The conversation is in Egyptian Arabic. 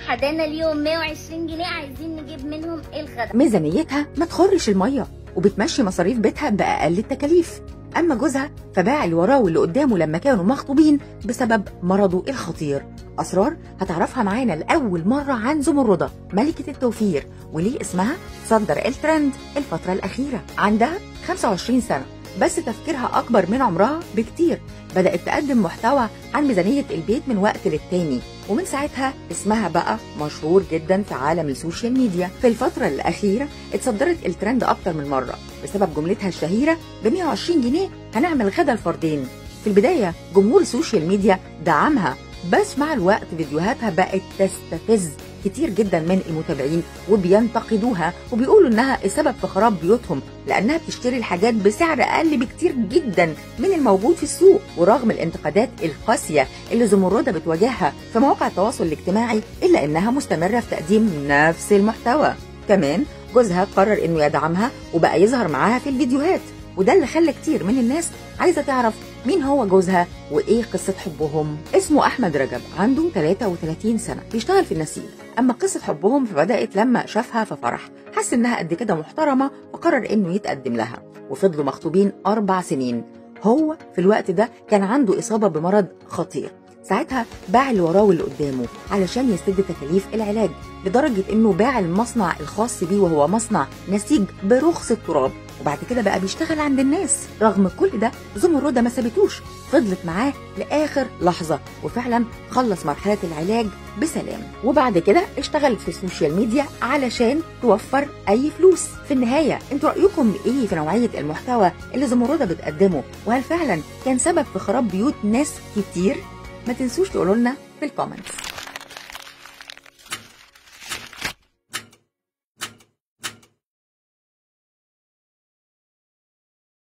حدانا ليهم 120 جنيه عايزين نجيب منهم الغدا ميزانيتها ما تخرش الميه وبتمشي مصاريف بيتها باقل التكاليف اما جوزها فباع اللي وراه واللي قدامه لما كانوا مخطوبين بسبب مرضه الخطير اسرار هتعرفها معانا لاول مره عن زمرده ملكه التوفير وليه اسمها صدر الترند الفتره الاخيره عندها 25 سنه بس تفكيرها اكبر من عمرها بكتير بدات تقدم محتوى عن ميزانيه البيت من وقت للتاني ومن ساعتها اسمها بقى مشهور جدا في عالم السوشيال ميديا في الفترة الأخيرة اتصدرت الترند أكتر من مرة بسبب جملتها الشهيرة ب 120 جنيه هنعمل غدا الفردين في البداية جمهور السوشيال ميديا دعمها بس مع الوقت فيديوهاتها بقت تستفز كتير جدا من المتابعين وبينتقدوها وبيقولوا انها السبب في خراب بيوتهم لانها بتشتري الحاجات بسعر اقل بكتير جدا من الموجود في السوق ورغم الانتقادات القاسيه اللي زمرده بتواجهها في مواقع التواصل الاجتماعي الا انها مستمره في تقديم نفس المحتوى كمان جوزها قرر انه يدعمها وبقى يظهر معاها في الفيديوهات وده اللي خلى كتير من الناس عايزه تعرف مين هو جوزها وايه قصه حبهم اسمه احمد رجب عنده 33 سنه بيشتغل في النسيج اما قصه حبهم فبدات لما شافها في فرح حس انها قد كده محترمه وقرر انه يتقدم لها وفضلوا مخطوبين اربع سنين هو في الوقت ده كان عنده اصابه بمرض خطير ساعتها باع اللي وراه واللي قدامه علشان يسد تكاليف العلاج لدرجة انه باع المصنع الخاص بيه وهو مصنع نسيج برخص التراب وبعد كده بقى بيشتغل عند الناس رغم كل ده زمردة ما سابتوش فضلت معاه لاخر لحظة وفعلا خلص مرحلة العلاج بسلام وبعد كده اشتغلت في السوشيال ميديا علشان توفر اي فلوس في النهاية انتوا رأيكم ايه في نوعية المحتوى اللي زمردة بتقدمه وهل فعلا كان سبب في خراب بيوت ناس كتير ما تنسوش تقولوا لنا في الكومنتس